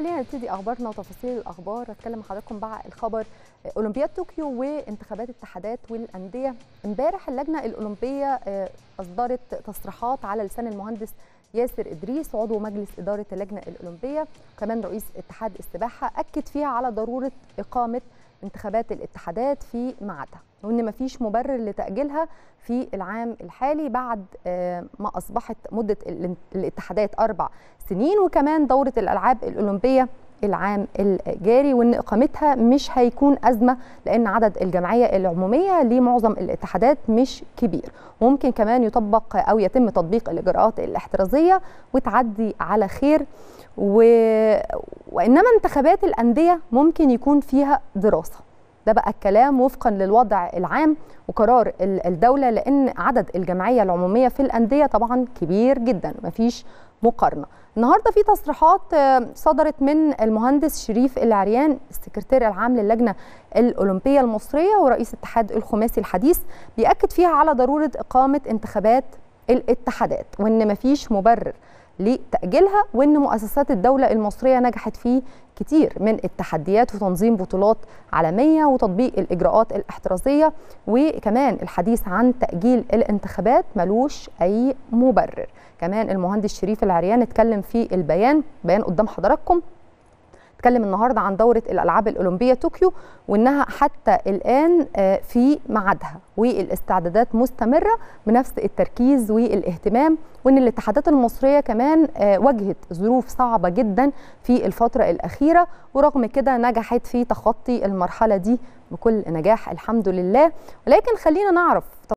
خلينا نبتدي اخبارنا وتفاصيل الاخبار اتكلم مع حضراتكم بقى الخبر اولمبياد طوكيو وانتخابات الاتحادات والانديه امبارح اللجنه الاولمبيه اصدرت تصريحات على لسان المهندس ياسر ادريس عضو مجلس اداره اللجنه الاولمبيه كمان رئيس اتحاد السباحه اكد فيها على ضروره اقامه انتخابات الاتحادات في ميعادها وان مفيش مبرر لتاجيلها في العام الحالي بعد ما اصبحت مده الاتحادات اربع سنين وكمان دوره الالعاب الاولمبيه العام الجاري وان اقامتها مش هيكون ازمه لان عدد الجمعيه العموميه لمعظم الاتحادات مش كبير وممكن كمان يطبق او يتم تطبيق الاجراءات الاحترازيه وتعدي على خير و... وانما انتخابات الانديه ممكن يكون فيها دراسه ده بقى الكلام وفقا للوضع العام وقرار الدوله لان عدد الجمعيه العموميه في الانديه طبعا كبير جدا مفيش مقارنه النهارده في تصريحات صدرت من المهندس شريف العريان السكرتير العام للجنه الاولمبيه المصريه ورئيس اتحاد الخماسي الحديث بياكد فيها على ضروره اقامه انتخابات الاتحادات وان مفيش مبرر لتأجيلها وإن مؤسسات الدولة المصرية نجحت في كتير من التحديات وتنظيم بطولات عالمية وتطبيق الإجراءات الاحترازية وكمان الحديث عن تأجيل الانتخابات ملوش أي مبرر كمان المهندس شريف العريان اتكلم في البيان بيان قدام حضراتكم اتكلم النهارده عن دوره الالعاب الاولمبيه طوكيو وانها حتى الان في ميعادها والاستعدادات مستمره بنفس التركيز والاهتمام وان الاتحادات المصريه كمان واجهت ظروف صعبه جدا في الفتره الاخيره ورغم كده نجحت في تخطي المرحله دي بكل نجاح الحمد لله ولكن خلينا نعرف